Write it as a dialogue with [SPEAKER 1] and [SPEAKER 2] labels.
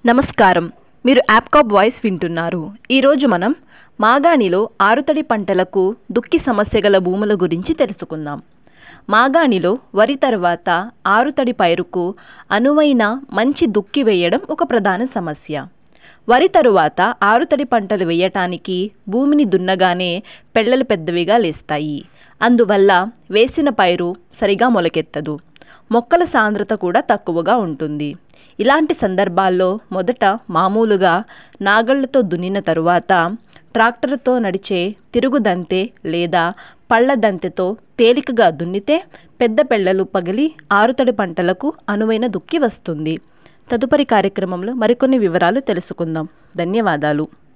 [SPEAKER 1] నమస్కారం మీరు యాప్కాప్ వాయిస్ వింటున్నారు ఈరోజు మనం మాగాణిలో ఆరుతడి పంటలకు దుక్కి సమస్య గల భూముల గురించి తెలుసుకుందాం మాగాణిలో వరి తర్వాత ఆరుతడి పైరుకు అనువైన మంచి దుక్కి వేయడం ఒక ప్రధాన సమస్య వరి తరువాత ఆరుతడి పంటలు వేయటానికి భూమిని దున్నగానే పెళ్ళలు పెద్దవిగా లేస్తాయి అందువల్ల వేసిన పైరు సరిగా మొలకెత్తదు మొక్కల సాంద్రత కూడా తక్కువగా ఉంటుంది ఇలాంటి సందర్భాల్లో మొదట మామూలుగా నాగళ్లతో దున్నిన తరువాత ట్రాక్టర్తో నడిచే తిరుగుదంతె లేదా పళ్ళ దంతెతో తేలికగా దున్నితే పెద్ద పెళ్ళలు పగిలి ఆరుతడి పంటలకు అనువైన దుక్కి వస్తుంది తదుపరి కార్యక్రమంలో మరికొన్ని వివరాలు తెలుసుకుందాం ధన్యవాదాలు